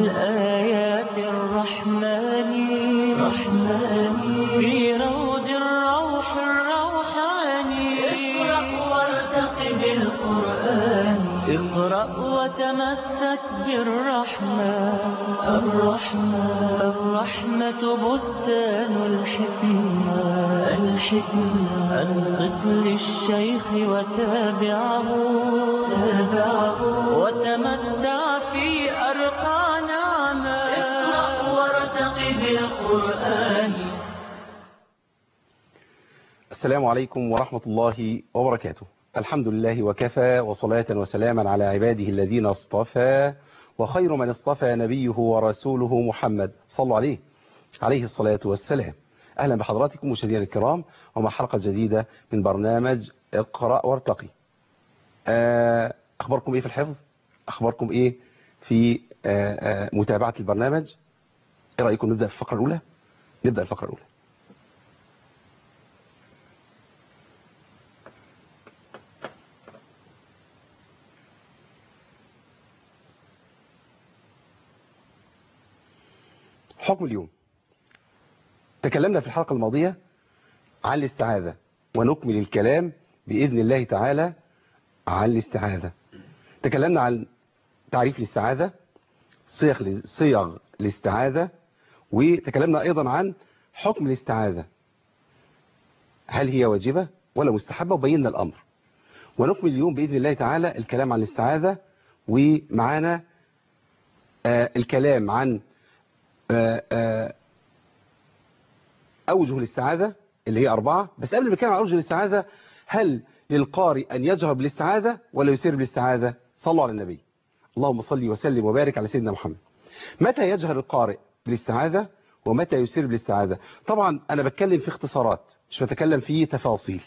الآيات الرحمن رحمن في روض الروح الروحاني اقرأ وارتقب القرآن اقرأ وتمسك بالرحمن الرحمن الرحمة بستان الحكمة الحكمة أنصت للشيخ وتابعه تابعه وتمتع في أرقى نعمة اقرأ وارتقب القرآن السلام عليكم ورحمة الله وبركاته الحمد لله وكفى وصلاة وسلاما على عباده الذين اصطفى وخير من اصطفى نبيه ورسوله محمد صلوا عليه عليه الصلاة والسلام أهلا بحضراتكم مشاهدينا الكرام ومع حلقة جديدة من برنامج اقرأ وارتقي آه، أخباركم إيه في الحفظ أخباركم إيه في آه، آه، متابعة البرنامج إيه رأيكم نبدأ في الفقرة الأولى نبدأ الفقرة الأولى حكم اليوم تكلمنا في الحلقة الماضية عن الاستعاذة ونكمل الكلام بإذن الله تعالى عن الاستعاذة تكلمنا عن تعريف الاستعاذة صيغ صيغ الاستعاذة وتكلمنا أيضا عن حكم الاستعاذة هل هي واجبة ولا مستحبة وبينا الأمر ونكمل اليوم بإذن الله تعالى الكلام عن الاستعاذة ومعانا آه الكلام عن آه آه أوجه الاستعاذة اللي هي أربعة بس قبل ما نتكلم عن أوجه الاستعاذة هل للقارئ أن يجهر بالاستعاذة ولا يسير بالاستعاذة صلوا على النبي اللهم صل وسلم وبارك على سيدنا محمد متى يجهر القارئ بالاستعاذة ومتى يسير بالاستعاذة طبعا أنا بتكلم في اختصارات مش بتكلم في تفاصيل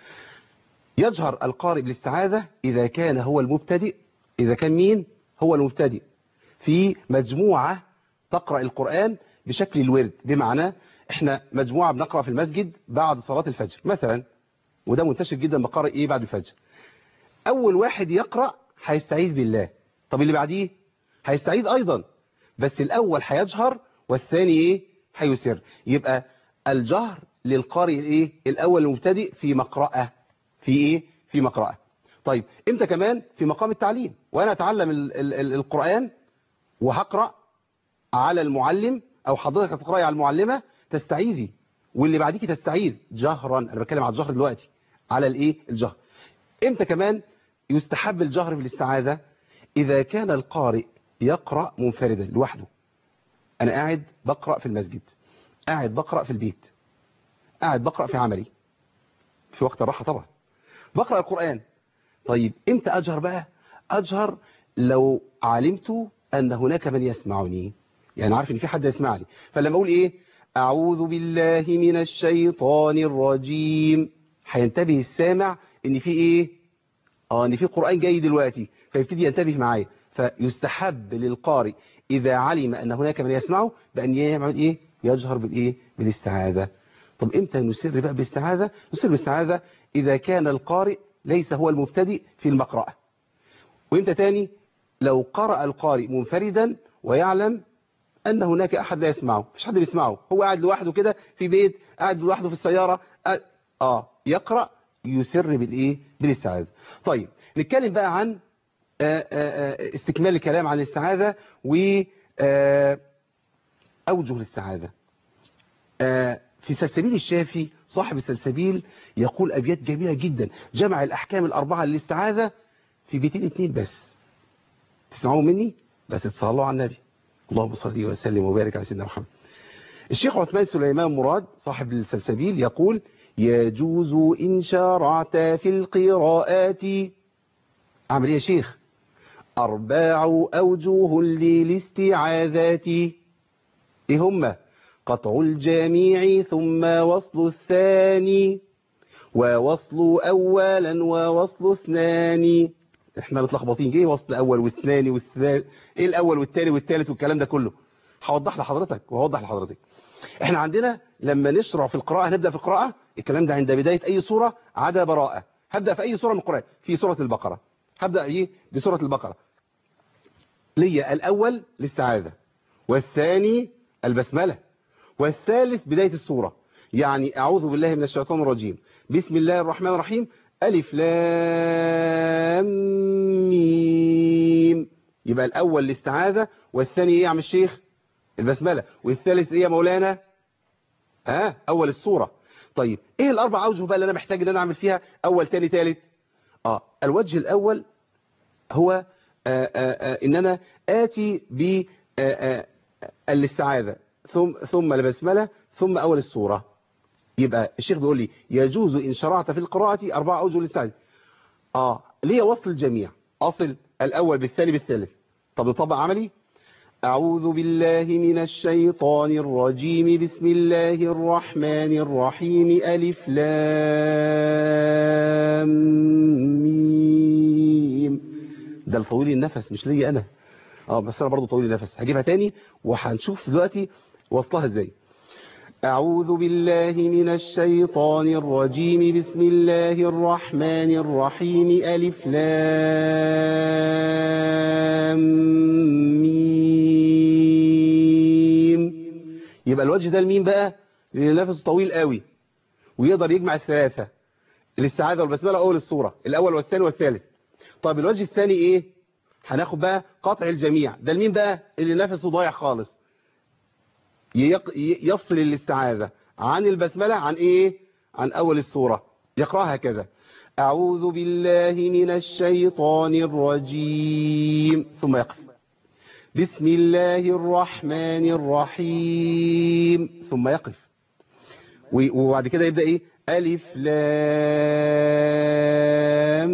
يجهر القارئ بالاستعاذة إذا كان هو المبتدئ إذا كان مين هو المبتدئ في مجموعة تقرأ القرآن بشكل الورد بمعنى احنا مجموعة بنقرأ في المسجد بعد صلاة الفجر مثلا وده منتشر جدا بقرأ ايه بعد الفجر اول واحد يقرأ هيستعيذ بالله طب اللي بعديه هيستعيذ ايضا بس الاول هيجهر والثاني ايه هيسر يبقى الجهر للقارئ الايه الاول المبتدئ في مقرأة في ايه في مقرأة طيب امتى كمان في مقام التعليم وانا اتعلم ال ال ال القرآن وهقرأ على المعلم او حضرتك هتقرأي على المعلمة تستعيذي واللي بعديكي تستعيذ جهرا انا بتكلم على الجهر دلوقتي على الايه الجهر امتى كمان يستحب الجهر بالاستعاذة اذا كان القارئ يقرأ منفردا لوحده انا قاعد بقرأ في المسجد قاعد بقرأ في البيت قاعد بقرأ في عملي في وقت الراحة طبعا بقرأ القرآن طيب امتى اجهر بقى اجهر لو علمت ان هناك من يسمعني يعني عارف ان في حد يسمعني فلما اقول ايه اعوذ بالله من الشيطان الرجيم هينتبه السامع ان في ايه اه ان في قرآن جاي دلوقتي فيبتدي ينتبه معايا فيستحب للقارئ اذا علم ان هناك من يسمعه بان يعمل ايه يجهر بالايه بالاستعاذة طب امتى نسر بقى بالاستعاذة نسر بالاستعاذة اذا كان القارئ ليس هو المبتدئ في المقرأة وامتى تاني لو قرأ القارئ منفردا ويعلم أن هناك أحد لا يسمعه مش حد بيسمعه هو قاعد لوحده كده في بيت قاعد لوحده في السيارة آه يقرأ يسر بالإيه بالاستعاذة طيب نتكلم بقى عن آآ آآ استكمال الكلام عن الاستعاذة و أوجه الاستعاذة في سلسبيل الشافي صاحب السلسبيل يقول أبيات جميلة جدا جمع الأحكام الأربعة للاستعاذة في بيتين اتنين بس تسمعوا مني بس تصلوا على النبي اللهم صل وسلم وبارك على سيدنا محمد الشيخ عثمان سليمان مراد صاحب السلسبيل يقول يجوز إن شرعت في القراءات أعمل إيه يا شيخ أرباع أوجه للاستعاذات إيه هم قطع الجميع ثم وصل الثاني ووصل أولا ووصل اثنان احنا متلخبطين ايه وصل الاول والثاني والثالث ايه الاول والثاني والثالث والكلام ده كله هوضح لحضرتك وهوضح لحضرتك احنا عندنا لما نشرع في القراءة هنبدأ في القراءة الكلام ده عند بداية اي سورة عدا براءة هبدأ في اي سورة من القرآن في سورة البقرة هبدأ ايه بسورة البقرة ليا الاول الاستعاذة والثاني البسملة والثالث بداية السورة يعني أعوذ بالله من الشيطان الرجيم بسم الله الرحمن الرحيم ألف لام ميم يبقى الأول الاستعاذة والثاني إيه يا عم الشيخ البسملة والثالث إيه يا مولانا ها آه أول السورة طيب إيه الأربع أوجه بقى اللي أنا محتاج إن أنا أعمل فيها أول تاني تالت آه الوجه الأول هو آآ آآ إن أنا آتي بالاستعاذة ثم ثم البسملة ثم أول السورة يبقى الشيخ بيقول لي يجوز إن شرعت في القراءة أربع أوجه للسعادة آه ليه وصل الجميع أصل الأول بالثاني بالثالث طب نطبق عملي أعوذ بالله من الشيطان الرجيم بسم الله الرحمن الرحيم ألف لام ميم ده لطويل النفس مش ليا أنا اه بس أنا برضو طويل النفس هجيبها تاني وهنشوف دلوقتي وصلها ازاي أعوذ بالله من الشيطان الرجيم بسم الله الرحمن الرحيم ألف لام ميم يبقى الوجه ده لمين بقى لنفس طويل قوي ويقدر يجمع الثلاثة الاستعاذة والبسملة أول الصورة الأول والثاني والثالث طيب الوجه الثاني إيه هناخد بقى قطع الجميع ده لمين بقى اللي نفسه ضايع خالص يفصل الاستعاذة عن البسملة عن ايه عن اول السورة يقرأها كذا اعوذ بالله من الشيطان الرجيم ثم يقف بسم الله الرحمن الرحيم ثم يقف وبعد كده يبدأ ايه الف لام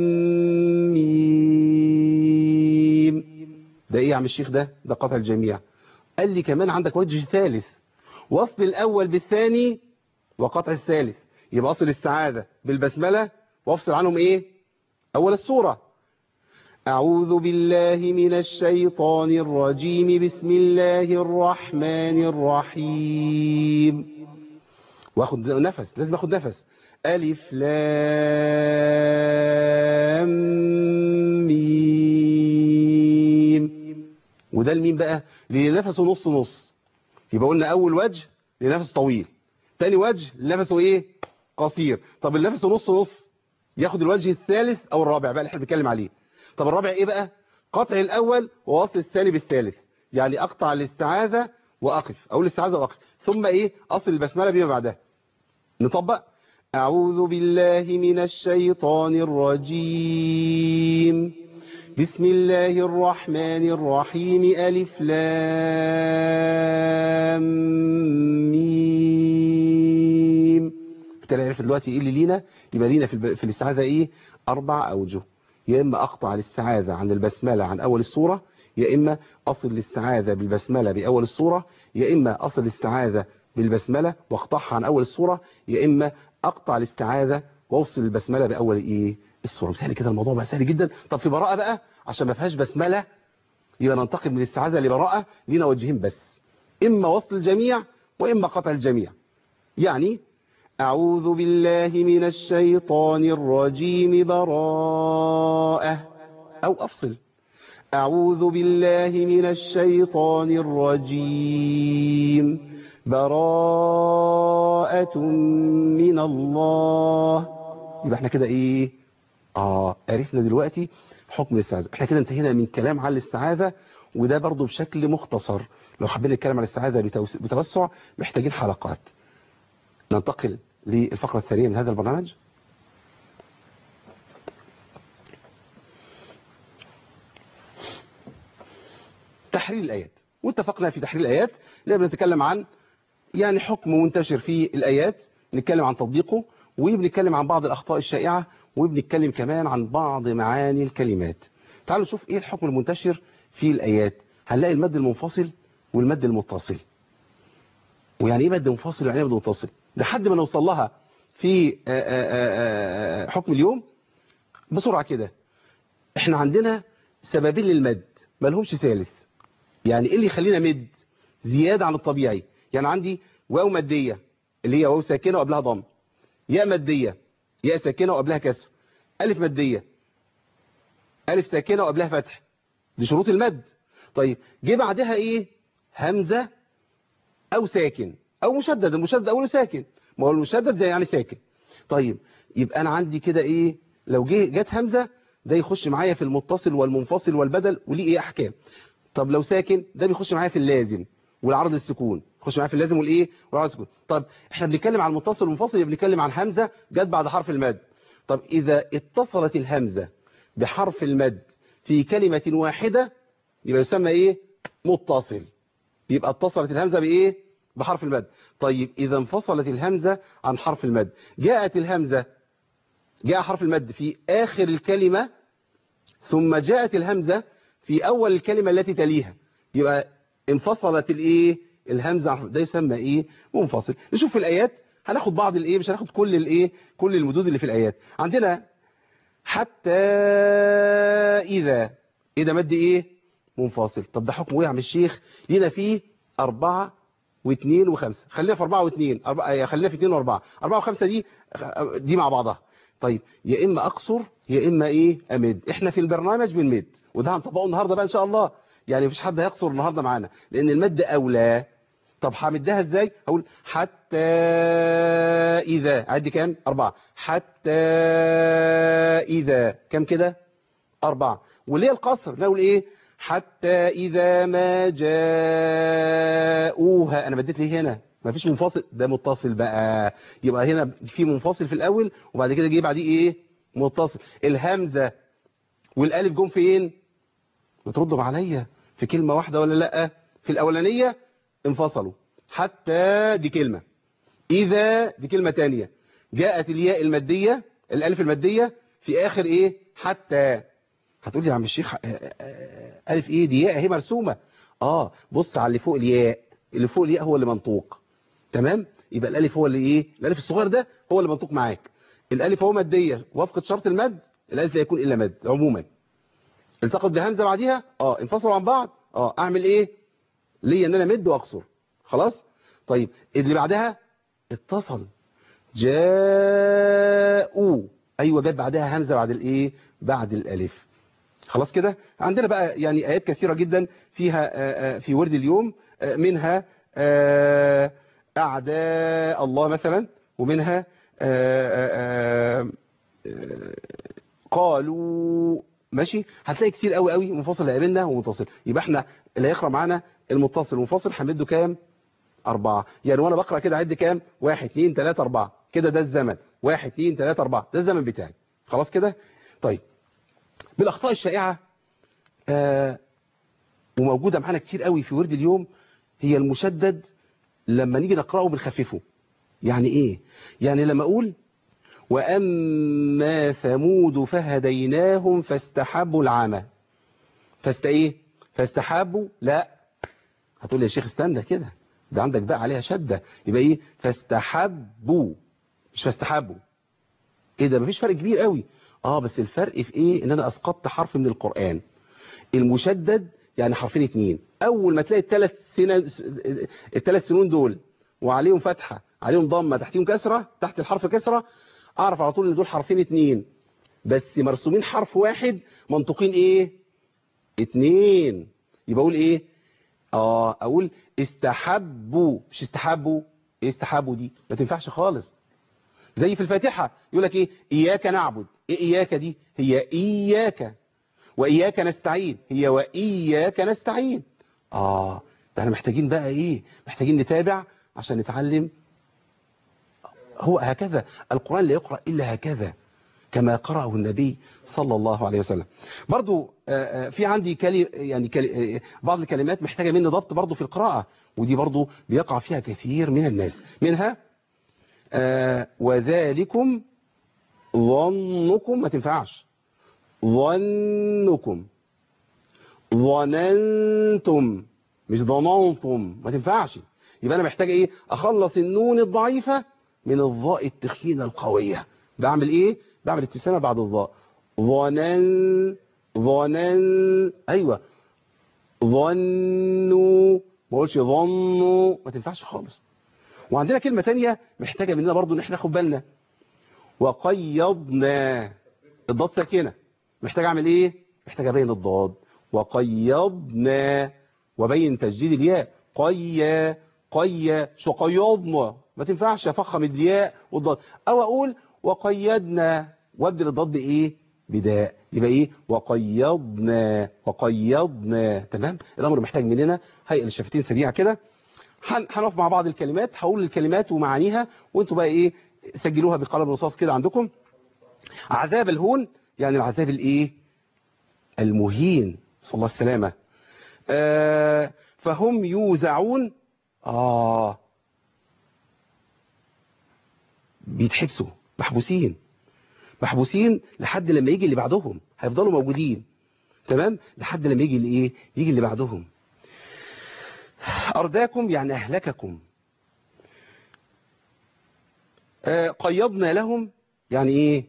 ميم ده ايه يا عم الشيخ ده ده قطع الجميع قال لي كمان عندك وجه ثالث وصل الأول بالثاني وقطع الثالث يبقى أصل السعادة بالبسملة وافصل عنهم إيه أول السورة أعوذ بالله من الشيطان الرجيم بسم الله الرحمن الرحيم واخد نفس لازم اخد نفس ألف لام ميم وده لمين بقى لنفسه نص نص يبقى قلنا اول وجه لنفس طويل تاني وجه لنفسه ايه قصير طب اللي نفسه نص نص ياخد الوجه الثالث او الرابع بقى اللي احنا بنتكلم عليه طب الرابع ايه بقى قطع الاول ووصل الثاني بالثالث يعني اقطع الاستعاذة واقف او الاستعاذة واقف ثم ايه اصل البسملة بما بعدها نطبق اعوذ بالله من الشيطان الرجيم بسم الله الرحمن الرحيم ألف لام ميم بالتالي عرف دلوقتي ايه اللي لينا يبقى لينا في, في الاستعاذة ايه اربع اوجه يا اما اقطع الاستعاذة عن البسملة عن اول السورة يا اما اصل الاستعاذة بالبسملة باول السورة يا اما اصل الاستعاذة بالبسملة واقطعها عن اول السورة يا اما اقطع الاستعاذة واوصل البسملة باول ايه السورة بالتالي كده الموضوع بقى سهل جدا طب في براءة بقى عشان ما فيهاش بسملة يبقى ننتقل من الاستعاذة لبراءة لينا وجهين بس إما وصل الجميع وإما قطع الجميع يعني أعوذ بالله من الشيطان الرجيم براءة أو أفصل أعوذ بالله من الشيطان الرجيم براءة من الله يبقى احنا كده ايه اه عرفنا دلوقتي حكم الاستعاذة احنا كده انتهينا من كلام عن الاستعاذة وده برضو بشكل مختصر لو حابين نتكلم عن الاستعاذة بتوسع محتاجين حلقات ننتقل للفقرة الثانية من هذا البرنامج تحرير الآيات واتفقنا في تحرير الآيات لأننا بنتكلم عن يعني حكم منتشر في الآيات نتكلم عن تطبيقه وبنتكلم عن بعض الأخطاء الشائعة وبنتكلم كمان عن بعض معاني الكلمات تعالوا نشوف ايه الحكم المنتشر في الآيات هنلاقي المد المنفصل والمد المتصل ويعني ايه مد منفصل ويعني ايه مد متصل لحد ما نوصل لها في آآ آآ حكم اليوم بسرعة كده احنا عندنا سببين للمد ما لهمش ثالث يعني ايه اللي يخلينا مد زيادة عن الطبيعي يعني عندي واو مادية اللي هي واو ساكنة وقبلها ضم ياء مادية ياء ساكنة وقبلها كسر ألف مادية ألف ساكنة وقبلها فتح دي شروط المد طيب جه بعدها إيه همزة او ساكن او مشدد المشدد اوله ساكن ما هو المشدد زي يعني ساكن طيب يبقى انا عندي كده ايه لو جه جت همزة ده يخش معايا في المتصل والمنفصل والبدل وليه ايه احكام طب لو ساكن ده بيخش معايا في اللازم والعرض السكون يخش معايا في اللازم والايه والعرض السكون طب احنا بنتكلم عن المتصل والمنفصل يبقى بنتكلم عن همزة جت بعد حرف المد طب اذا اتصلت الهمزة بحرف المد في كلمة واحدة يبقى يسمى ايه متصل يبقى اتصلت الهمزة بايه بحرف المد طيب اذا انفصلت الهمزة عن حرف المد جاءت الهمزة جاء حرف المد في آخر الكلمة ثم جاءت الهمزة في أول الكلمة التي تليها يبقى انفصلت الايه الهمزة عن ده يسمى ايه منفصل نشوف في الآيات هناخد بعض الايه مش هناخد كل الايه كل المدود اللي في الآيات عندنا حتى إذا إيه ده مد ايه منفصل طب ده حكمه ايه يا عم الشيخ لينا فيه أربعة واثنين وخمسة خلينا في أربعة واثنين أربعة خلينا في اثنين وأربعة أربعة وخمسة دي دي مع بعضها طيب يا إما أقصر يا إما إيه أمد إحنا في البرنامج بنمد وده هنطبقه النهاردة بقى إن شاء الله يعني مفيش حد هيقصر النهاردة معانا لأن المد أولى طب همدها إزاي هقول حتى إذا عدي كام أربعة حتى إذا كام كده أربعة وليه القصر نقول إيه حتى إذا ما جاءوها أنا بديت ليه هنا ما فيش منفصل ده متصل بقى يبقى هنا في منفصل في الأول وبعد كده جه بعديه إيه متصل الهمزة والألف جم فين بتردوا عليا في كلمة واحدة ولا لأ في الأولانية انفصلوا حتى دي كلمة إذا دي كلمة تانية جاءت الياء المادية الألف المادية في آخر إيه حتى هتقول لي يا عم الشيخ ألف إيه دي ياء هي مرسومة آه بص على اللي فوق الياء اللي فوق الياء هو اللي منطوق تمام يبقى الألف هو اللي إيه الألف الصغير ده هو اللي منطوق معاك الألف هو مادية وفقة شرط المد الألف لا يكون إلا مد عموما التقط بهمزة بعديها آه انفصلوا عن بعض آه أعمل إيه ليا إن أنا مد وأقصر خلاص طيب اللي بعدها اتصل جاءوا أيوة جت بعدها همزة بعد الإيه بعد الألف خلاص كده عندنا بقى يعني آيات كثيرة جدا فيها في ورد اليوم منها أعداء الله مثلا ومنها قالوا ماشي هتلاقي كتير قوي قوي منفصل قابلنا ومتصل يبقى احنا اللي هيقرا معانا المتصل والمنفصل هنمده كام أربعة يعني وانا بقرا كده عد كام واحد اتنين تلاتة أربعة كده ده الزمن واحد اتنين تلاتة أربعة ده الزمن بتاعي خلاص كده طيب بالأخطاء الشائعة آه وموجودة معانا كتير قوي في ورد اليوم هي المشدد لما نيجي نقرأه بنخففه يعني ايه يعني لما اقول وأما ثمود فهديناهم فاستحبوا العمى فاست ايه فاستحبوا لا هتقول لي يا شيخ استنى كده ده عندك بقى عليها شدة يبقى ايه فاستحبوا مش فاستحبوا ايه ده مفيش فرق كبير قوي اه بس الفرق في ايه ان انا اسقطت حرف من القرآن المشدد يعني حرفين اتنين اول ما تلاقي الثلاث سنين الثلاث سنون دول وعليهم فتحة عليهم ضمة تحتهم كسرة تحت الحرف كسرة اعرف على طول ان دول حرفين اتنين بس مرسومين حرف واحد منطوقين ايه اتنين يبقى اقول ايه اه اقول استحبوا مش استحبوا ايه استحبوا دي ما تنفعش خالص زي في الفاتحة يقول لك ايه اياك نعبد ايه اياك دي هي اياك واياك نستعين هي واياك نستعين اه ده احنا محتاجين بقى ايه محتاجين نتابع عشان نتعلم هو هكذا القرآن لا يقرأ إلا هكذا كما قرأه النبي صلى الله عليه وسلم برضو في عندي كلي يعني كلي بعض الكلمات محتاجة مني ضبط برضو في القراءة ودي برضو بيقع فيها كثير من الناس منها وذلكم ظنكم ما تنفعش ظنكم ظننتم مش ظننتم ما تنفعش يبقى أنا محتاج إيه أخلص النون الضعيفة من الضاء التخينة القوية بعمل ايه بعمل ابتسامة بعد الضاء ظنن ظنن ايوه ظنوا ما اقولش ظنوا ما تنفعش خالص وعندنا كلمة تانية محتاجة مننا برضو ان احنا ناخد بالنا وقيضنا الضاد ساكنة محتاج اعمل ايه محتاج ابين الضاد وقيضنا وبين تجديد الياء قيا قيا شو قيضنا ما تنفعش افخم الياء والضاد او اقول وقيدنا وابدل الضاد ايه بداء يبقى ايه وقيضنا وقيضنا تمام الامر محتاج مننا هيئه الشفتين سريعه كده هن- هنقف مع بعض الكلمات هقول الكلمات ومعانيها وانتوا بقى ايه سجلوها بقلم رصاص كده عندكم عذاب الهون يعني العذاب الايه المهين صلى الله السلامة آه فهم يوزعون آه بيتحبسوا محبوسين محبوسين لحد لما يجي اللي بعدهم هيفضلوا موجودين تمام لحد لما يجي اللي ايه يجي اللي بعدهم أرداكم يعني أهلككم آه قيضنا لهم يعني ايه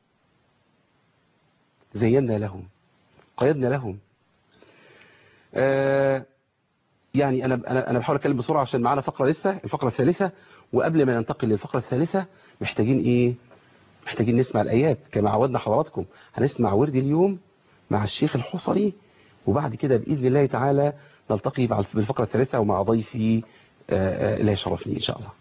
زينا لهم قيدنا لهم آه يعني انا انا انا بحاول اتكلم بسرعه عشان معانا فقره لسه الفقره الثالثه وقبل ما ننتقل للفقره الثالثه محتاجين ايه محتاجين نسمع الايات كما عودنا حضراتكم هنسمع ورد اليوم مع الشيخ الحصري وبعد كده باذن الله تعالى نلتقي مع بالفقره الثالثه ومع ضيفي آه، آه، اللي هيشرفني ان شاء الله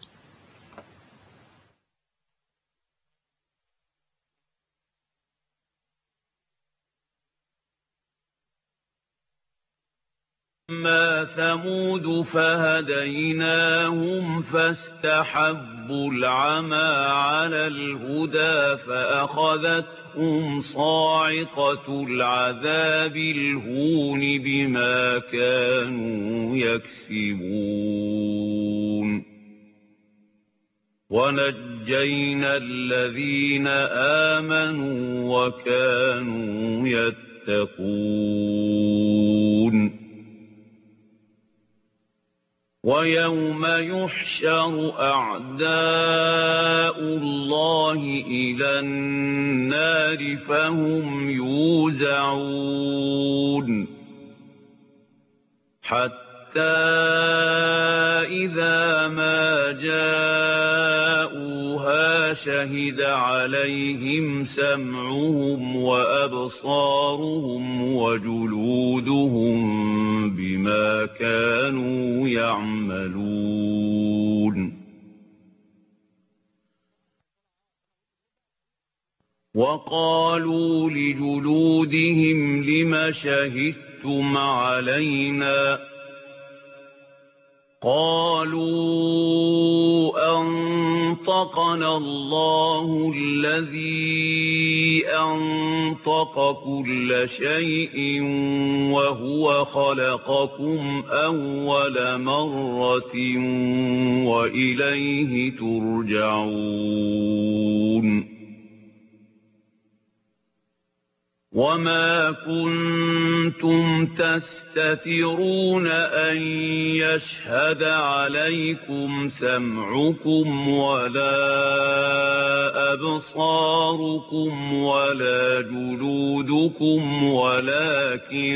أما ثمود فهديناهم فاستحبوا العمى على الهدى فأخذتهم صاعقة العذاب الهون بما كانوا يكسبون ونجينا الذين آمنوا وكانوا يتقون ويوم يحشر أعداء الله إلى النار فهم يوزعون حتى إذا ما جاءوها شهد عليهم سمعهم وأبصارهم وجلودهم بما كانوا يعملون وقالوا لجلودهم لم شهدتم علينا قالوا أنطقنا الله الذي أنطق كل شيء وهو خلقكم أول مرة وإليه ترجعون وما كنتم تستترون أن يشهد عليكم سمعكم ولا أبصاركم ولا جلودكم ولكن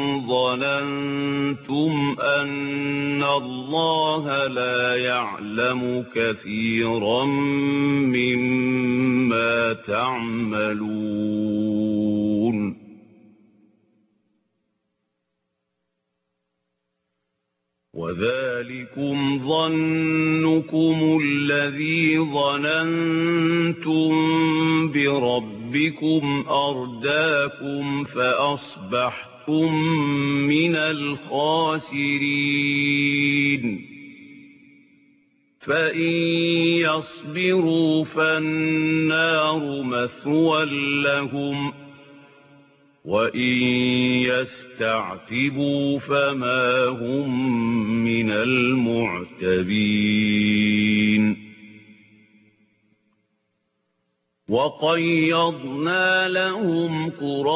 ظننتم أن الله لا يعلم كثيرا مما تعملون وذلكم ظنكم الذي ظننتم بربكم أرداكم فأصبحتم من الخاسرين فإن يصبروا فالنار مثوى لهم وإن يستعتبوا فما هم من المعتبين وقيضنا لهم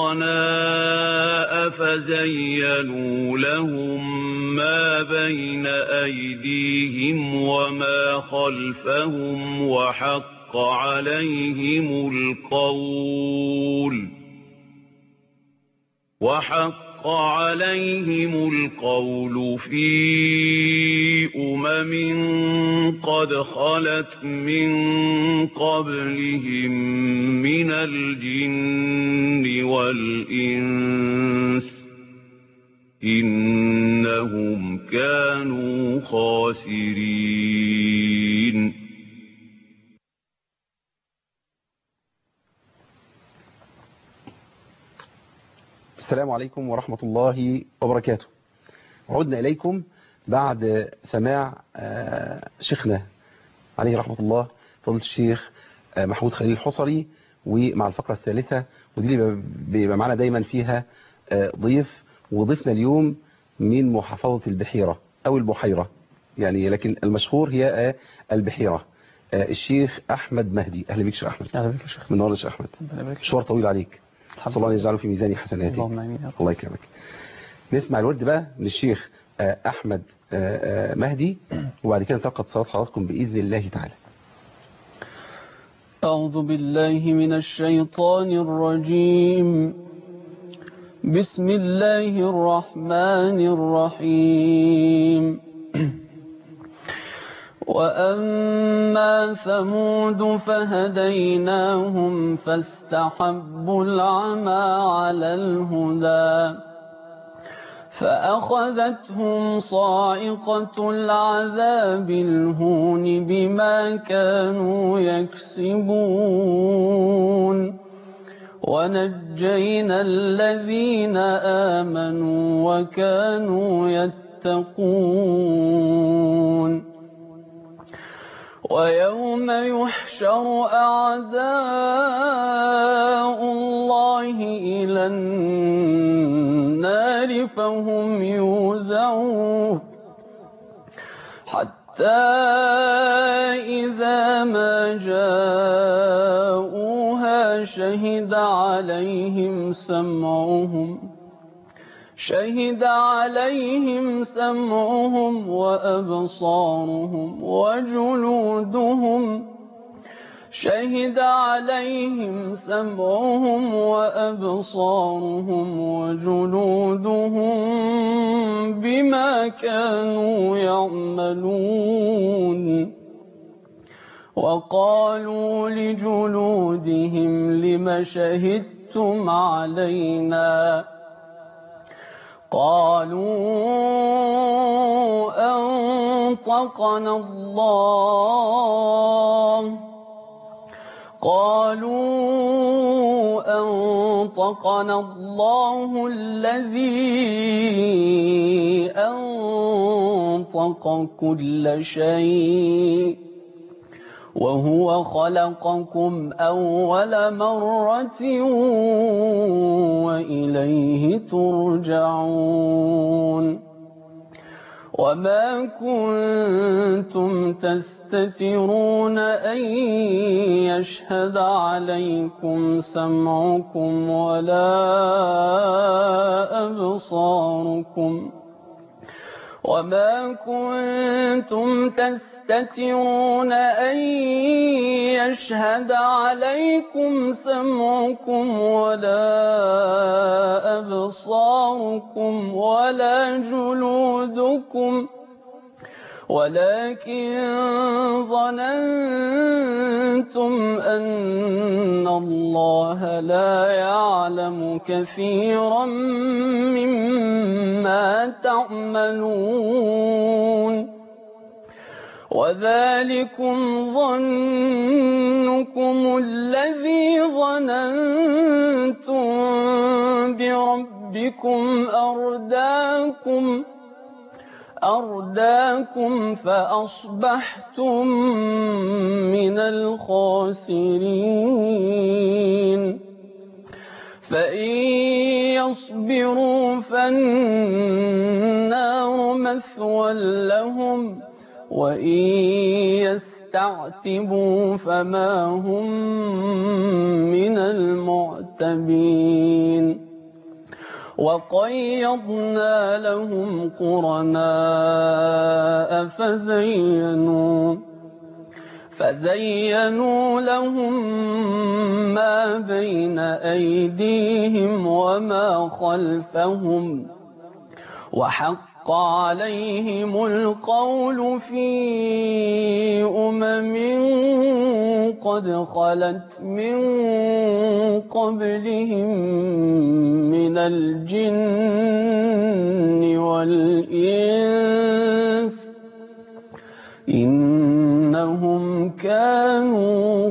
قرناء فزينوا لهم ما بين أيديهم وما خلفهم وحق عليهم القول وحق عليهم القول في أمم قد خلت من قبلهم من الجن والإنس إنهم كانوا خاسرين السلام عليكم ورحمة الله وبركاته عدنا إليكم بعد سماع آه، شيخنا عليه رحمة الله فضيلة الشيخ آه، محمود خليل الحصري ومع الفقرة الثالثة ودي اللي بيبقى- بيبقى معنا دايما فيها آه، ضيف وضيفنا اليوم من محافظة البحيرة أو البحيرة يعني لكن المشهور هي آه، البحيرة آه، الشيخ أحمد مهدي أهلا بك شيخ أحمد اهلا بك يا شيخ من نور يا شيخ أحمد ربنا يبارك فيك. مشوار طويل عليك الحمد صلى الله أن يجعله في ميزان حسناتك اللهم امين يا رب الله يكرمك نسمع الورد بقى من الشيخ آه، أحمد آه، آه، مهدي وبعد كده نتلقى اتصالات حضراتكم بإذن الله تعالى أعوذ بالله من الشيطان الرجيم بسم الله الرحمن الرحيم وأما ثمود فهديناهم فاستحبوا العمى على الهدى فأخذتهم صاعقة العذاب الهون بما كانوا يكسبون ونجينا الذين آمنوا وكانوا يتقون ويوم يحشر أعداء الله إلى النار فهم يوزعون حتى إذا ما جاءوها شهد عليهم سمعهم شهد عليهم سمعهم وأبصارهم وجلودهم شهد عليهم سمعهم وأبصارهم وجلودهم بما كانوا يعملون وقالوا لجلودهم لم شهدتم علينا قالوا أنطقنا الله قالوا أنطقنا الله الذي أنطق كل شيء وهو خلقكم أول مرة وإليه ترجعون وما كنتم تستترون أن يشهد عليكم سمعكم ولا أبصاركم وما كنتم تستترون أن يشهد عليكم سمعكم ولا أبصاركم ولا جلودكم ولكن ظننتم أن الله لا يعلم كثيرا مما تعملون وذلكم ظنكم الذي ظننتم بربكم أرداكم أرداكم فأصبحتم من الخاسرين فإن يصبروا فالنار مثوى لهم وإن يستعتبوا فما هم من المعتبين وقيضنا لهم قرناء فزينوا فزينوا لهم ما بين أيديهم وما خلفهم وحق فحق عليهم القول في أمم قد خلت من قبلهم من الجن والإنس إنهم كانوا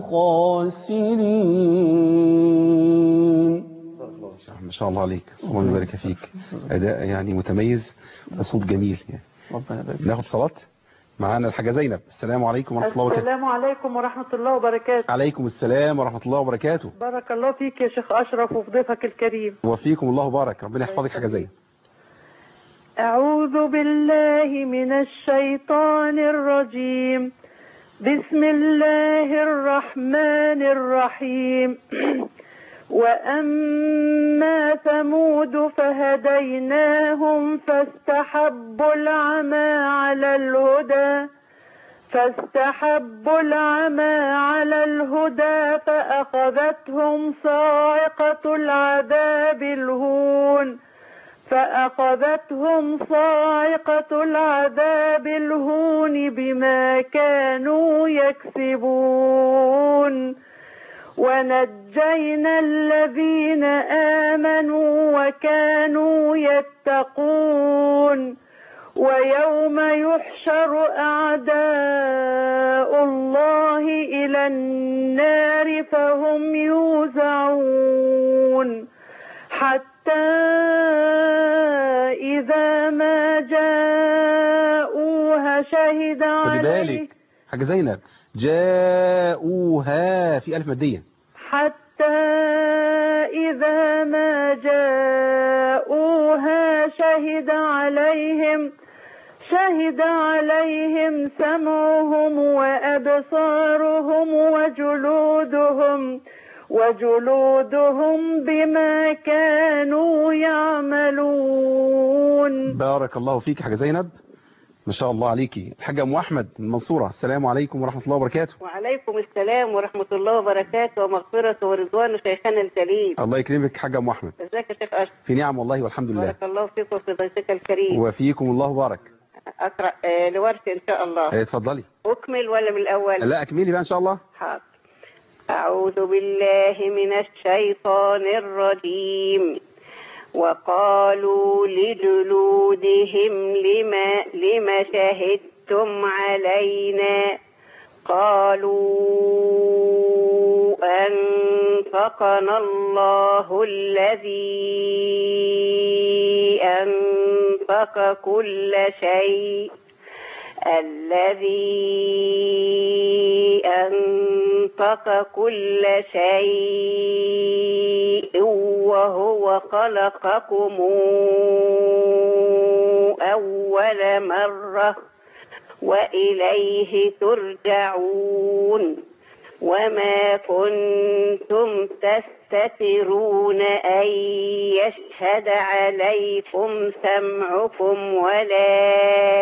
خاسرين ما شاء الله عليك الله يبارك فيك اداء يعني متميز وصوت جميل يعني ربنا يبارك ناخد صلاة معانا الحاجة زينب السلام عليكم ورحمة الله وبركاته السلام عليكم ورحمة الله وبركاته عليكم السلام ورحمة الله وبركاته بارك الله فيك يا شيخ أشرف وفي ضيفك الكريم وفيكم الله بارك ربنا يحفظك حاجة زينب أعوذ بالله من الشيطان الرجيم بسم الله الرحمن الرحيم وأما ثمود فهديناهم فاستحبوا العمى على الهدى فاستحبوا العمى على الهدى فأخذتهم صاعقة العذاب الهون فأخذتهم صاعقة العذاب الهون بما كانوا يكسبون ونجينا الذين آمنوا وكانوا يتقون ويوم يحشر أعداء الله إلى النار فهم يوزعون حتى إذا ما جاءوها شهد خدي عليه بالك حاجة زينب جاءوها في ألف مادية حتى إذا ما جاءوها شهد عليهم شهد عليهم سمعهم وأبصارهم وجلودهم وجلودهم بما كانوا يعملون بارك الله فيك حاجة زينب ما شاء الله عليكي الحاجة أم أحمد من المنصورة السلام عليكم ورحمة الله وبركاته وعليكم السلام ورحمة الله وبركاته ومغفرة ورضوان شيخنا الجليل الله يكرمك حاجة أم أحمد ازيك يا شيخ أشرف في نعم والله والحمد لله بارك الله فيك وفي ضيفك الكريم وفيكم الله بارك أقرأ آه، لورش إن شاء الله اه، اتفضلي أكمل ولا من الأول لا أكملي بقى إن شاء الله حاضر أعوذ بالله من الشيطان الرجيم وقالوا لجلودهم لما, لما شهدتم علينا قالوا أنفقنا الله الذي أنفق كل شيء الذي أنفق كل شيء وهو خلقكم أول مرة وإليه ترجعون وما كنتم تستترون أن يشهد عليكم سمعكم ولا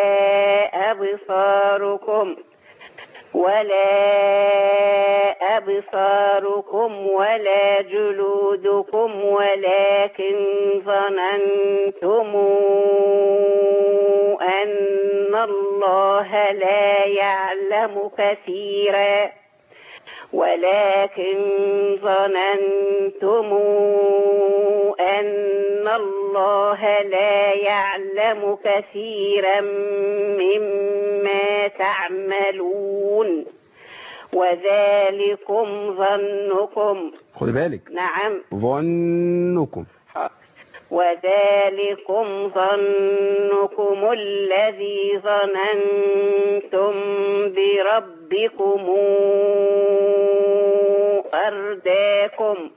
أبصاركم ولا أبصاركم ولا جلودكم ولكن ظننتم أن الله لا يعلم كثيرا ولكن ظننتم أن الله لا يعلم كثيرا مما تعملون وذلكم ظنكم خدي بالك نعم ظنكم وذلكم ظنكم الذي ظننتم بربكم أرداكم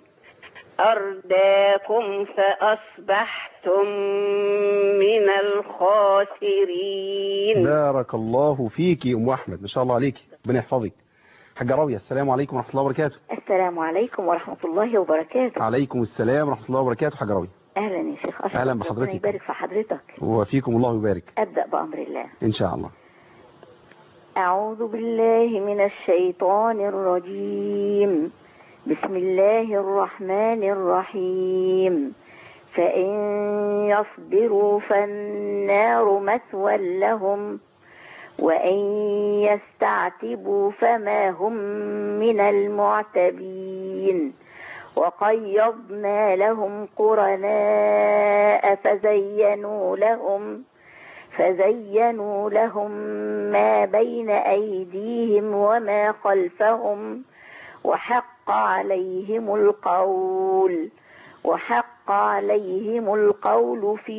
أرداكم فأصبحتم من الخاسرين بارك الله فيكي أم أحمد ما شاء الله عليكي ربنا يحفظك حاجة راوية السلام عليكم ورحمة الله وبركاته السلام عليكم ورحمة الله وبركاته عليكم السلام ورحمة الله وبركاته حاجة راوية أهلا يا شيخ أشرف أهلا ربنا بحضرتك. يبارك في حضرتك وفيكم الله يبارك أبدأ بأمر الله إن شاء الله أعوذ بالله من الشيطان الرجيم بسم الله الرحمن الرحيم فإن يصبروا فالنار مثوى لهم وإن يستعتبوا فما هم من المعتبين وقيضنا لهم قرناء فزينوا لهم فزينوا لهم ما بين أيديهم وما خلفهم وحق عليهم القول وحق عليهم القول في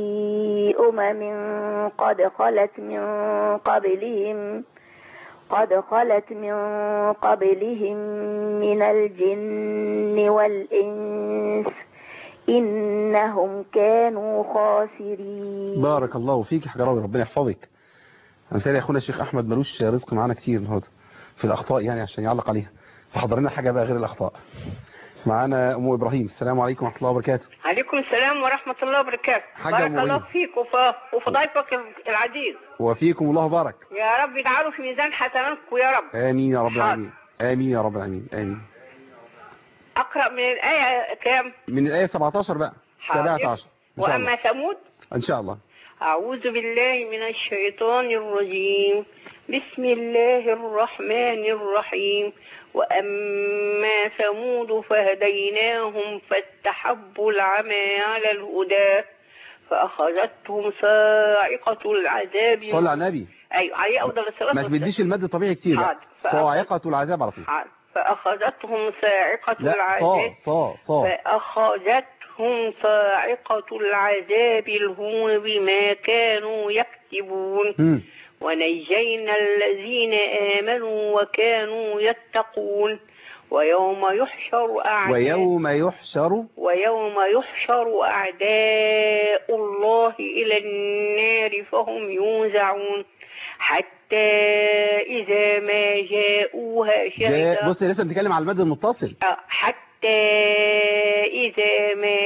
أمم قد خلت من قبلهم قد خلت من قبلهم من الجن والإنس إنهم كانوا خاسرين بارك الله فيك يا حجراوي ربنا يحفظك مثال يا اخونا الشيخ احمد ملوش رزق معانا كتير النهارده في الاخطاء يعني عشان يعلق عليها فحضر لنا حاجه بقى غير الاخطاء معانا ام ابراهيم السلام عليكم ورحمه الله وبركاته عليكم السلام ورحمة الله وبركاته حاجة بارك مريضة. الله فيك وف- وفي ضيفك العزيز وفيكم الله بارك يا رب يجعله في ميزان حسناتكم يا رب امين يا رب حاضر. العالمين امين يا رب العالمين امين أقرأ من الآية كام من الايه 17 بقى حاضر. 17 ان شاء الله وأما ثمود ان شاء الله أعوذ بالله من الشيطان الرجيم بسم الله الرحمن الرحيم وأما ثمود فهديناهم فاستحبوا العمى على الهدى فأخذتهم صاعقة العذاب صلي على النبي أيوة عليه أفضل الصلاة ما والسلام. تبديش المد الطبيعي كتير بقى حاضر. صاعقه العذاب على طول حاضر. فأخذتهم صاعقة لا صا العذاب صا صا فأخذتهم صاعقة العذاب الهون بما كانوا يكسبون مم. ونجينا الذين آمنوا وكانوا يتقون ويوم يحشر أعداء ويوم يحشر ويوم يحشر أعداء الله إلى النار فهم يوزعون حتى إذا ما جاءوها جاء شهد بص لسه بنتكلم على المد المتصل آه، حتى إذا ما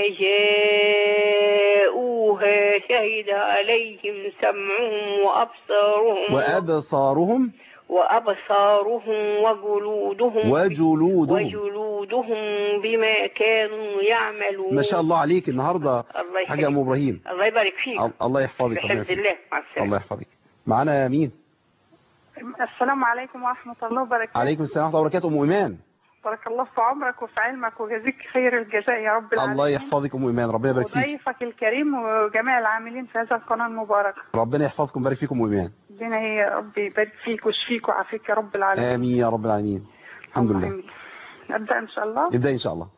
جاءوها شهد عليهم سمعهم وأبصارهم وابصارهم وأبصارهم وجلودهم وجلودهم وجلودهم بما كانوا يعملون ما شاء الله عليك النهارده الله حاجه ام يخليك. ابراهيم الله يبارك فيك ال- الله يحفظك ربنا بحفظ يحفظك. الله مع الله السلامة يحفظك معانا مين السلام عليكم ورحمة الله وبركاته عليكم السلام ورحمه الله وبركاته ام ايمان بارك الله في عمرك وفي علمك وجزيك خير الجزاء يا رب العالمين الله يحفظك ام ايمان ربنا يبارك فيك وضيفك الكريم وجميع العاملين في هذا القناة المباركة ربنا يحفظكم ويبارك فيكم ام ايمان ربنا يا رب يبارك فيك ويشفيك ويعافيك يا رب العالمين امين يا رب العالمين الحمد لله آمين. أبدأ إن شاء الله ابدا ان شاء الله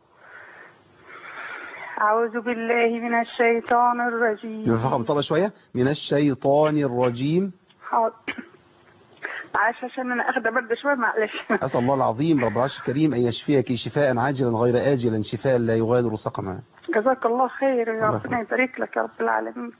أعوذ بالله من الشيطان الرجيم ينفع مطلع شويه من الشيطان الرجيم حاضر معلش عشان أنا أخده برد شوية معلش اسال الله العظيم رب العرش الكريم ان يشفيك شفاء عاجلا غير اجلا شفاء لا يغادر سقما جزاك الله خير يا الله ربنا يبارك لك يا رب العالمين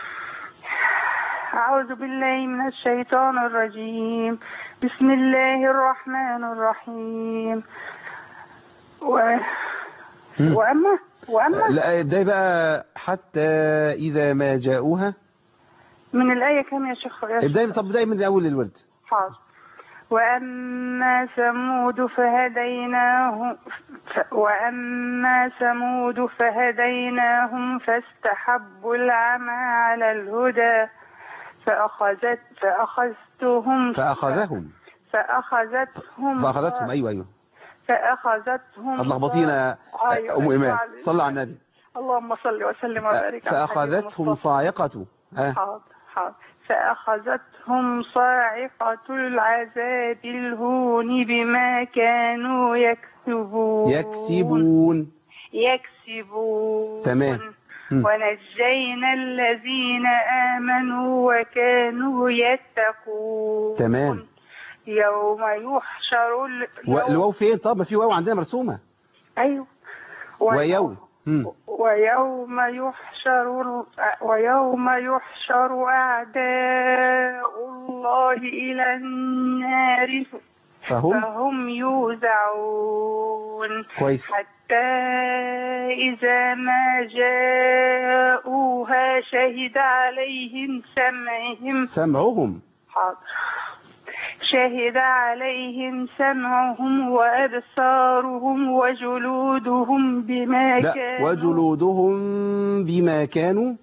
أعوذ بالله من الشيطان الرجيم بسم الله الرحمن الرحيم و... مم. وأما وأما لا ابداي بقى حتى اذا ما جاءوها من الآية كم يا شيخ يا ابداي شيخ؟ طب ابداي من اول الورد حاضر وأما ثمود فهديناهم ف... وأما ثمود فهديناهم فاستحبوا العمى على الهدى فأخذت فأخذتهم فاخذهم فأخذتهم فاخذتهم ايوه ايوه فأخذتهم هتلخبطينا أيوة، ام ايمان أيوة. صلى على النبي اللهم صل وسلم وبارك على فاخذتهم حبيبنا صاعقه ها حاضر حاضر فأخذتهم صاعقة العذاب الهون بما كانوا يكسبون يكسبون يكسبون تمام. مم. ونجينا الذين آمنوا وكانوا يتقون تمام. يوم يحشر ال... و- يوم... الواو فين طب ما في واو عندنا مرسومه أيوه ويوم مم. ويوم يحشر ال- ويوم يحشر أعداء الله إلى النار فهم فهم يوزعون كويس حتى إذا ما جاءوها شهد عليهم سمعهم سمعهم حاضر شهد عليهم سمعهم وأبصارهم وجلودهم بما لا كانوا وجلودهم بما كانوا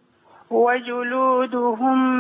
وجلودهم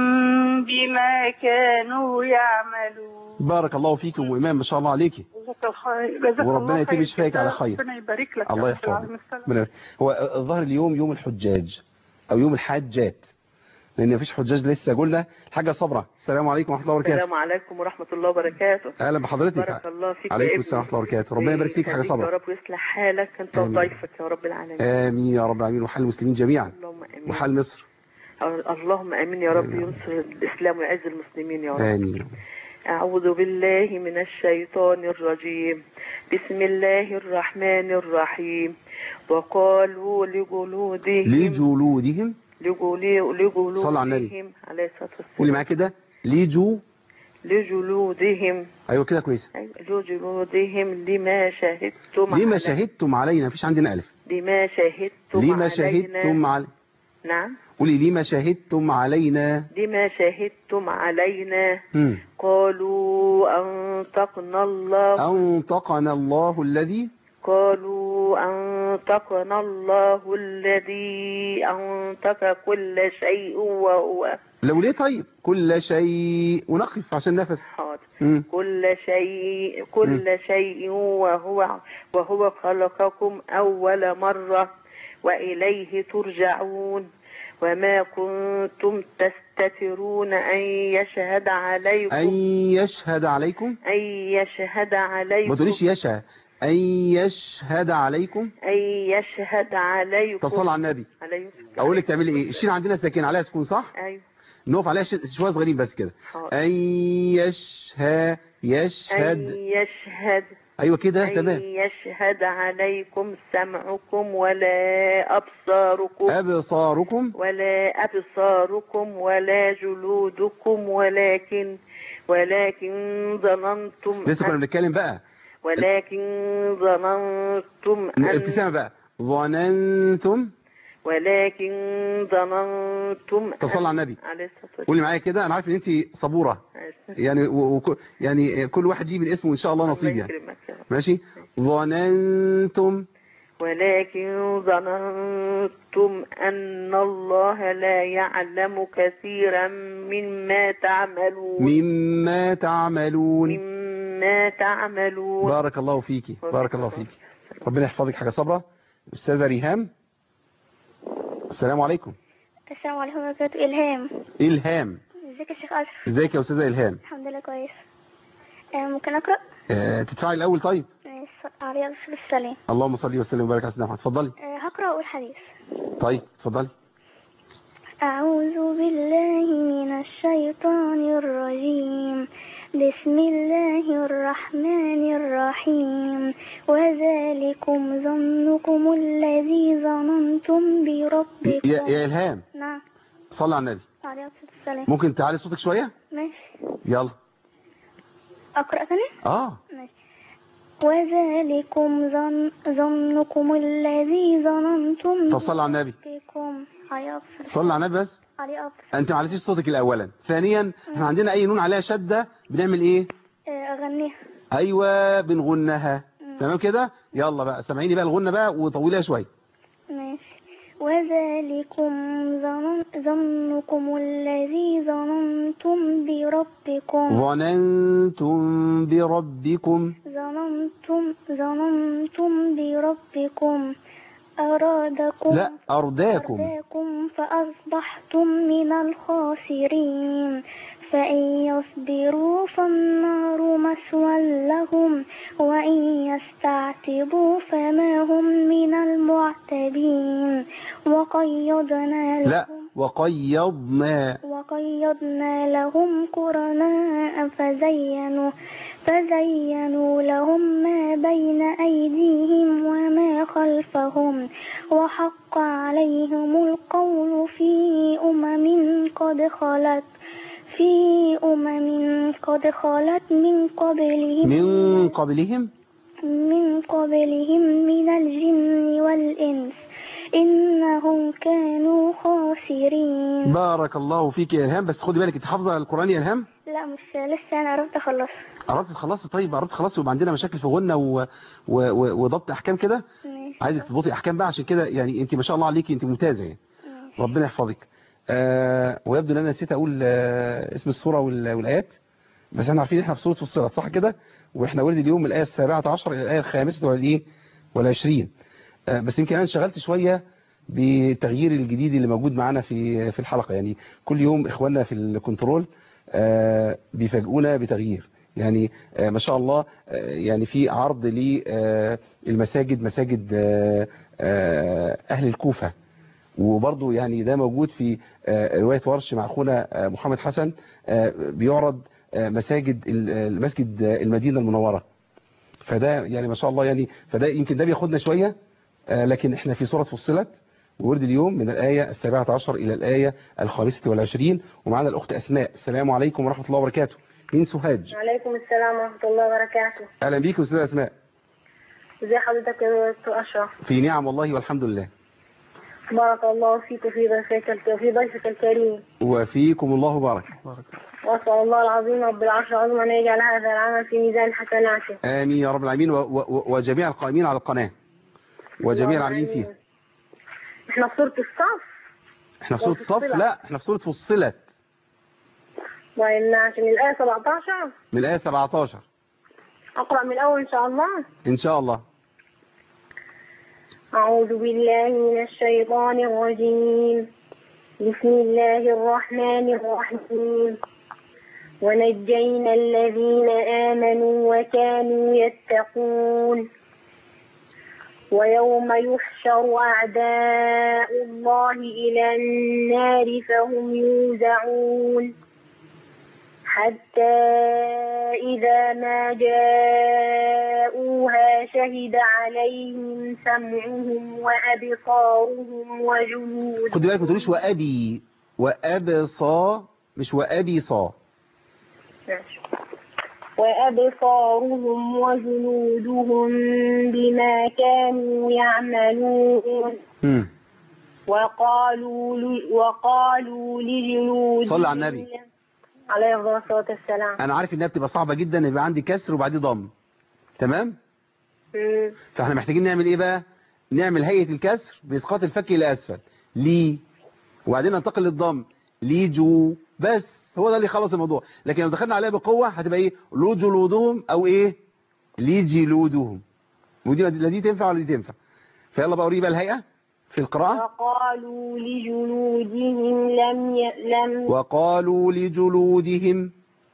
بما كانوا يعملون بارك الله فيكم وإمام ما شاء الله عليكي جزاك الخير جزاك وربنا الله يتم خير شفاك على خير. ربنا يبارك لك يا الله رب العالمين. يحفظك السلام. ربنا يبارك. هو الظاهر اليوم يوم الحجاج أو يوم الحاجات لأن مفيش حجاج لسه قلنا الحاجة صبرة السلام عليكم ورحمة الله وبركاته السلام عليكم ورحمة الله وبركاته أهلا بحضرتك بارك الله فيك يا عليكم ابني. السلام ورحمة الله وبركاته ربنا يبارك فيك حاجة يخليك يا صبرة رب ويصلح حالك انت آمين. وضيفك يا رب العالمين آمين يا رب العالمين وحال المسلمين جميعا اللهم امين وحال مصر اللهم امين يا رب آمين. ينصر الاسلام ويعز المسلمين يا رب آمين أعوذ بالله من الشيطان الرجيم بسم الله الرحمن الرحيم وقالوا لجلودهم لجلودهم لجلو- صلى على النبي. لجلودهم عليه الصلاة قولي والسلام معايا كده لجو لجلودهم أيوة كده كويس أيوة، لجلودهم لما شهدتم لما علي- شهدتم علينا مفيش عندنا ألف لما شهدتم لما علينا شهدتم علي نعم قولي لما شهدتم علينا لما شهدتم علينا مم. قالوا أنطقنا الله أنطقنا الله الذي قالوا أنطقنا الله الذي أنطق كل شيء وهو لو ليه طيب كل شيء ونقف عشان نفس حاضر مم. كل شيء كل شيء وهو وهو خلقكم أول مرة وإليه ترجعون وما كنتم تستترون أن يشهد عليكم أن يشهد عليكم أن يشهد عليكم ما تقوليش يشهد أن يشهد عليكم أن يشهد عليكم تصل على النبي عليكم أقول لك تعملي إيه الشين عندنا ساكن عليها سكون صح أيوه نقف عليها ش- شوية صغيرين بس كده حاضر. أن يشهد أن يشهد يشهد أيوة كده أن تمام يشهد عليكم سمعكم ولا أبصاركم أبصاركم ولا أبصاركم ولا جلودكم ولكن ولكن ظننتم لسه كنا أن بنتكلم بقى ولكن ظننتم أن ابتسامة بقى ظننتم ولكن ظننتم طب صلى على النبي. عليه الصلاة والسلام قولي معايا كده أنا عارف إن أنت صبورة يعني و... و... يعني كل واحد يجي من اسمه إن شاء الله نصيب الله يعني يكرمك يا رب. ماشي ظننتم ولكن ظننتم أن الله لا يعلم كثيرا مما تعملون مما تعملون مما تعملون بارك الله فيكي بارك الله فيكي ربنا يحفظك حاجة صبرة أستاذة ريهام السلام عليكم السلام عليكم ورحمة الله وبركاته إلهام إلهام ازيك يا شيخ أشرف ازيك يا أستاذة إلهام الحمد لله كويس آه، ممكن أقرأ آه، تدفعي الأول طيب آه، ص- عليه الصلاة والسلام اللهم صل وسلم وبارك على سيدنا محمد اتفضلي آه، هقرأ أول حديث طيب اتفضلي أعوذ بالله من الشيطان الرجيم بسم الله الرحمن الرحيم وذلكم ظنكم الذي ظننتم بربكم يا, يا إلهام نعم صلي على النبي عليه الصلاة والسلام ممكن تعلي صوتك شوية ماشي يلا أقرأ ثاني اه ماشي وذلكم ظن ظنكم الذي ظننتم طب صلي على النبي بربكم عليه الصلاة صلي على النبي بس عليه الصلاة انت ما عليتيش صوتك الاولا ثانيا احنا عندنا اي نون عليها شدة بنعمل ايه آه، أغنيها ايوه بنغنها تمام كده يلا بقى سامعيني بقى الغنة بقى وطوليها شوية ماشي وذلكم ظن ظنكم الذي ظننتم بربكم ظننتم بربكم ظننتم ظننتم بربكم أرادكم لا أرداكم أرداكم فأصبحتم من الخاسرين فإن يصبروا فالنار مسوى لهم وإن يستعتبوا فما هم من المعتبين وقيضنا لا لهم وقيضنا وقيضنا لهم قرناء فزينوا فزينوا لهم ما بين أيديهم وما خلفهم وحق عليهم القول في أمم قد خلت في أمم قد خلت من قبلهم من قبلهم من قبلهم من الجن والإنس إنهم كانوا خاسرين بارك الله فيك يا إلهام بس خدي بالك انت حافظة القرآن يا إلهام لا لا مش لسه انا قربت اخلص قربت تخلصي طيب قربت تخلصي ويبقى عندنا مشاكل في غنى و... و... و... وضبط احكام كده ماشي. عايزك تضبطي احكام بقى عشان كده يعني انت ما شاء الله عليكي انت ممتازه يعني ربنا يحفظك آه ويبدو ان انا نسيت اقول آه اسم السوره وال... والايات بس احنا عارفين احنا في سوره فصلت صح كده واحنا ورد اليوم من الايه السابعة عشر الى الايه الخامسة ولا ايه ولا 20 آه بس يمكن انا انشغلت شويه بالتغيير الجديد اللي موجود معانا في في الحلقه يعني كل يوم اخواننا في الكنترول آه بيفاجئونا بتغيير يعني آه ما شاء الله آه يعني في عرض للمساجد مساجد آه آه اهل الكوفه وبرضه يعني ده موجود في آه، رواية ورش مع أخونا آه، محمد حسن آه، بيعرض آه، مساجد ال- المسجد آه، المدينة المنورة فده يعني ما شاء الله يعني فده يمكن ده بياخدنا شوية آه، لكن احنا في سورة فصلت وورد اليوم من الآية السابعة عشر إلى الآية الخامسة والعشرين ومعنا الأخت أسماء السلام عليكم ورحمة الله وبركاته مين سوهاج وعليكم السلام ورحمة الله وبركاته أهلا بيك أستاذ أسماء ازي حضرتك يا دكتور أشرف في نعم والله والحمد لله بارك الله فيك وفي ضيفك الك- في ضيفك الكريم وفيكم الله بارك وأسأل الله العظيم رب العرش العظيم أن يجعل هذا العمل في ميزان حسناته آمين يا رب العالمين و- و- وجميع القائمين على القناة وجميع العاملين فيها احنا في سورة الصف احنا في سورة وفي الصف الصلة. لا احنا في سورة فصلت وإن عشان الآية 17 من الآية 17 أقرأ من الأول إن شاء الله إن شاء الله أعوذ بالله من الشيطان الرجيم بسم الله الرحمن الرحيم ونجينا الذين آمنوا وكانوا يتقون ويوم يحشر أعداء الله إلى النار فهم يوزعون حتى إذا ما جاءوها شهد عليهم سمعهم وأبصارهم وجلودهم خد بالك ما تقوليش وأبي وأبصى مش وأبي صا ماشي. وأبصارهم وجلودهم بما كانوا يعملون مم. وقالوا ل... وقالوا لجلودهم صلى على النبي. عليه أفضل الصلاة والسلام أنا عارف إنها بتبقى صعبة جدا يبقى عندي كسر وبعديه ضم تمام مم. فاحنا محتاجين نعمل إيه بقى نعمل هيئة الكسر بإسقاط الفك إلى أسفل لي وبعدين ننتقل للضم ليجو بس هو ده اللي خلص الموضوع لكن لو دخلنا عليها بقوة هتبقى إيه لو جلودهم أو إيه لي جلودهم ودي لا دي تنفع ولا دي تنفع فيلا بقى أوريه بقى الهيئة في القراءة وقالوا لجلودهم لم ي... لم وقالوا لجلودهم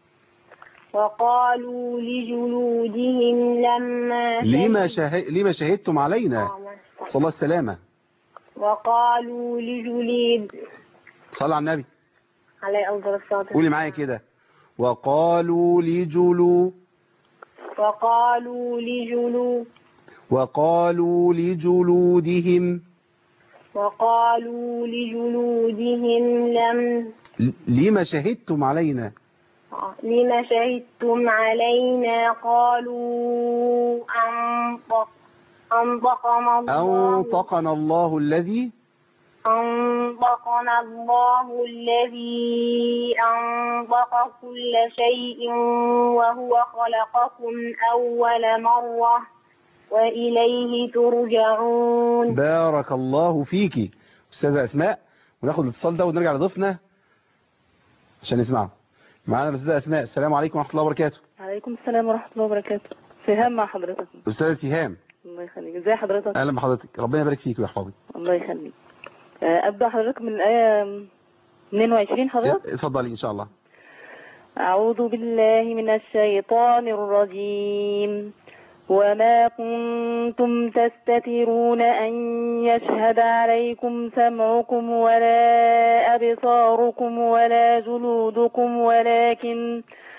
وقالوا لجلودهم لما لما شهدوا- شهد لما شهدتم علينا صلى الله السلامة وقالوا لجلود صلى على النبي عليه أفضل الصلاة قولي معايا كده وقالوا لجلو وقالوا لجلود وقالوا لجلودهم وقالوا لجلودهم لم ل- لما شهدتم علينا لما شهدتم علينا قالوا أنطق أنطقنا الله أنطقنا الله الذي أنطقنا الله الذي أنطق كل شيء وهو خلقكم أول مرة وإليه ترجعون بارك الله فيكي أستاذة أسماء وناخد الاتصال ده ونرجع لضيفنا عشان نسمعه معانا الأستاذة أسماء السلام عليكم ورحمة الله وبركاته عليكم السلام ورحمة الله وبركاته سهام مع حضرتك أستاذة سهام الله يخليك ازي حضرتك أهلا بحضرتك ربنا يبارك فيك ويحفظك الله يخليك آه، أبدأ حضرتك من الآية 22 حضرتك اتفضلي إن شاء الله أعوذ بالله من الشيطان الرجيم وما كنتم تستترون أن يشهد عليكم سمعكم ولا أبصاركم ولا جلودكم ولكن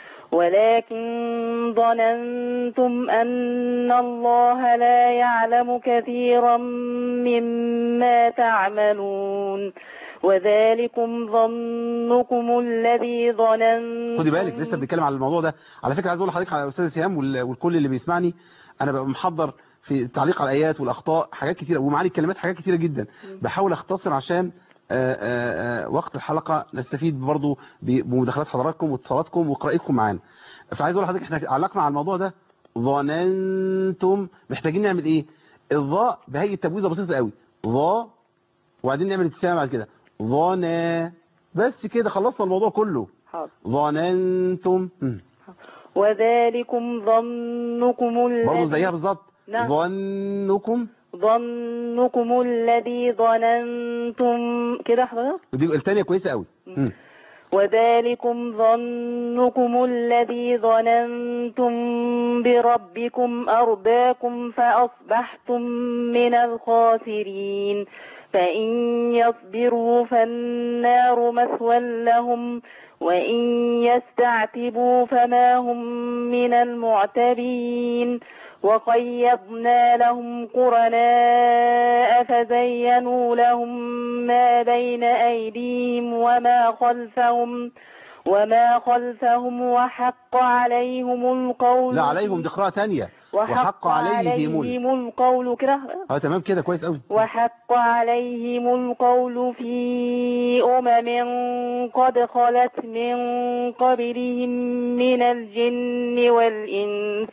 ولكن ظننتم أن الله لا يعلم كثيرا مما تعملون وذلكم ظنكم الذي ظننتم خدي بالك لسه بنتكلم على الموضوع ده على فكرة عايز اقول لحضرتك على استاذ سهام وال- والكل اللي بيسمعني انا ببقى محضر في التعليق على الايات والاخطاء حاجات كتيره ومعاني الكلمات حاجات كتيره جدا بحاول اختصر عشان آه، آه، آه، وقت الحلقة نستفيد برضو ب- بمداخلات حضراتكم واتصالاتكم وقراءتكم معانا فعايز اقول لحضرتك احنا علقنا على الموضوع ده ظننتم محتاجين نعمل ايه الظاء بهيئة تبويزة بسيطة قوي ظا وبعدين نعمل ابتسامة بعد كده ظنا بس كده خلصنا الموضوع كله حاضر ظننتم مم. وذلكم ظنكم الذي برضه زيها بالظبط نعم. ظنكم ظنكم الذي ظننتم كده حضرتك ودي الثانيه كويسه قوي مم. وذلكم ظنكم الذي ظننتم بربكم أرداكم فأصبحتم من الخاسرين فإن يصبروا فالنار مثوى لهم وإن يستعتبوا فما هم من المعتبين وقيضنا لهم قرناء فزينوا لهم ما بين أيديهم وما خلفهم وما خلفهم وحق عليهم القول لا عليهم دي قراءه ثانيه وحق عليهم ال- عليهم القول كده اه تمام كده كويس قوي وحق عليهم القول في أمم قد خلت من قبلهم من الجن والإنس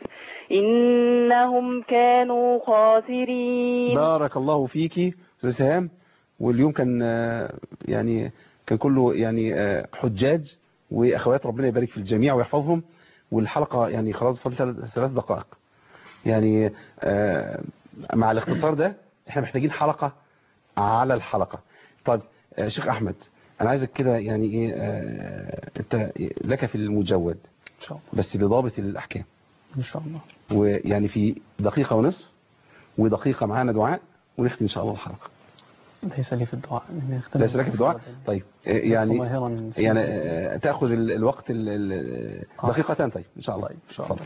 إنهم كانوا خاسرين بارك الله فيكي استاذ سهام واليوم كان آه، يعني كان كله يعني آه، حجاج واخوات ربنا يبارك في الجميع ويحفظهم والحلقه يعني خلاص فاضل ثلاث ثلاث دقائق يعني آه، مع الاختصار ده احنا محتاجين حلقه على الحلقه طيب آه، شيخ احمد انا عايزك كده يعني ايه آه، انت لك في المجود إن شاء الله بس بضابط الاحكام إن شاء الله ويعني في دقيقه ونصف ودقيقه معانا دعاء ونختم ان شاء الله الحلقه ليس لي في الدعاء إني أختم ليس لك في الدعاء طيب آه، يعني ماهرا في- يعني آه، تاخذ ال- الوقت ال- ال- دقيقتان طيب ان شاء الله طيب، إن شاء الله. اتفضل.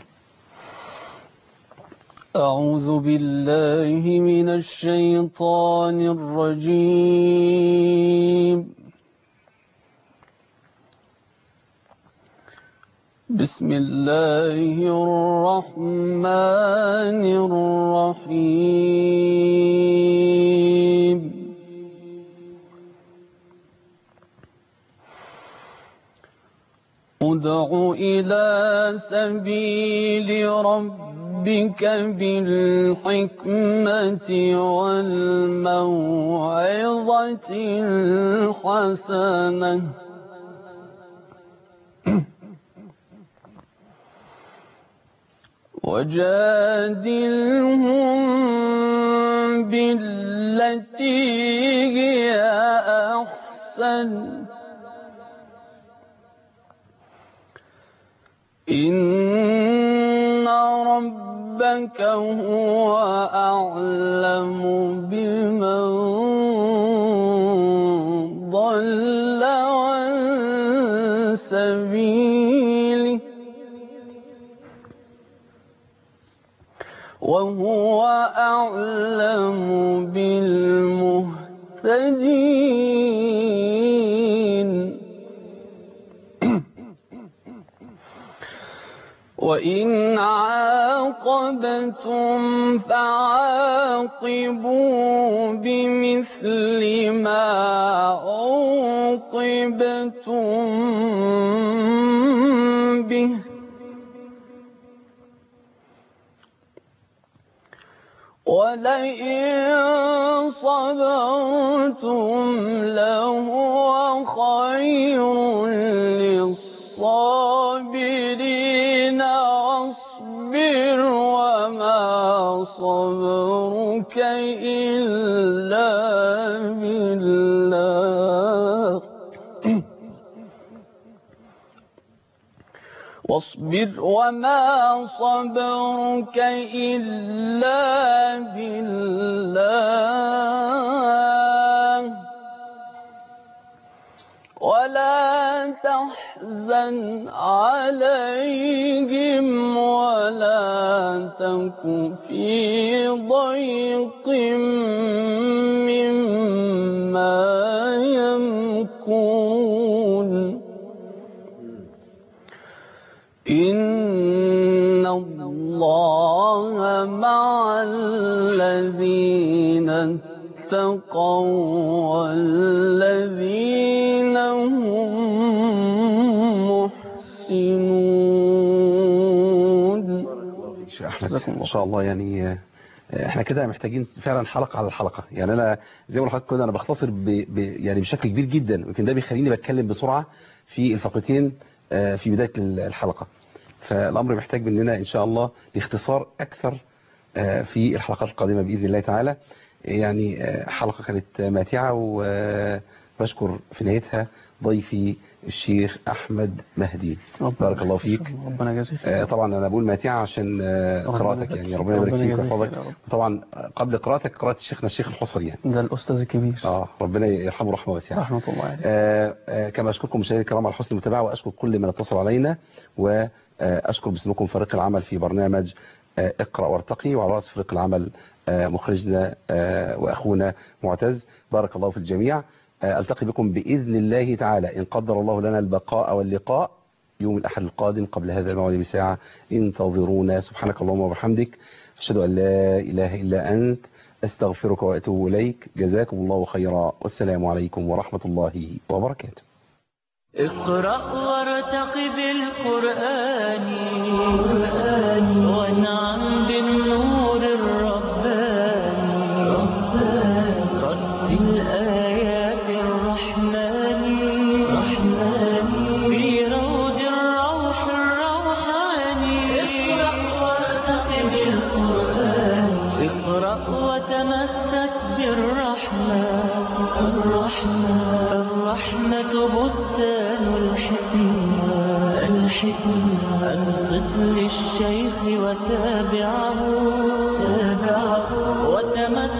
أعوذ بالله من الشيطان الرجيم بسم الله الرحمن الرحيم ادع إلى سبيل ربك بالحكمة والموعظة الحسنة وجادلهم بالتي هي أحسن إن ربك هو أعلم بمن ضل عن سبيله وهو أعلم بالمهتدين وإن عاقبتم فعاقبوا بمثل ما عوقبتم به ولئن صبرتم لهو خير للصابرين واصبر وما صبرك إلا بالله واصبر وما صبرك إلا بالله ولا تحزن عليهم ولا تك في ضيق مما يمكون إن الله مع الذين اتقوا والذين شيخ احمد ما شاء الله يعني آه، احنا كده محتاجين فعلا حلقه على الحلقه يعني انا زي ما حضرتك كده انا بختصر ب... ب... يعني بشكل كبير جدا يمكن ده بيخليني بتكلم بسرعه في الفقرتين آه، في بدايه الحلقه فالامر محتاج مننا ان شاء الله لاختصار اكثر آه، في الحلقات القادمه باذن الله تعالى يعني آه، حلقه كانت ماتعه وبشكر في نهايتها ضيفي الشيخ احمد مهدي بارك الله فيك ربنا يجازيك آه، طبعا انا بقول ماتعه عشان آه، ربنا قراءتك يبارك يعني فيك. ربنا يبارك ربنا فيك يجازيك ويحفظك يا رب. طبعا قبل قراءتك قراءه شيخنا الشيخ الحصري يعني ده الأستاذ الكبير اه ربنا يرحمه رحمه واسعه رحمة الله عليه آه، آه، كما أشكركم مشاهدينا الكرام على حسن المتابعة وأشكر كل من اتصل علينا وأشكر باسمكم فريق العمل في برنامج آه، اقرأ وارتقي وعلى رأس فريق العمل آه، مخرجنا آه، وأخونا معتز بارك الله في الجميع آه، ألتقي بكم بإذن الله تعالى إن قدر الله لنا البقاء واللقاء يوم الأحد القادم قبل هذا الموعد بساعة انتظرونا سبحانك اللهم وبحمدك أشهد أن لا إله إلا أنت أستغفرك وأتوب إليك جزاكم الله خيرا والسلام عليكم ورحمة الله وبركاته اقرأ وارتق بالقرآن وانعم بالنور الرباني رتل آيات الرحمن في روض الروح الروحاني اقرأ وارتق بالقرآن اقرأ وتمسك بالرحمن الرحمة الرحمة بستان الحكمة الحكمة أنصت للشيخ وتابعه تابعه وتمسك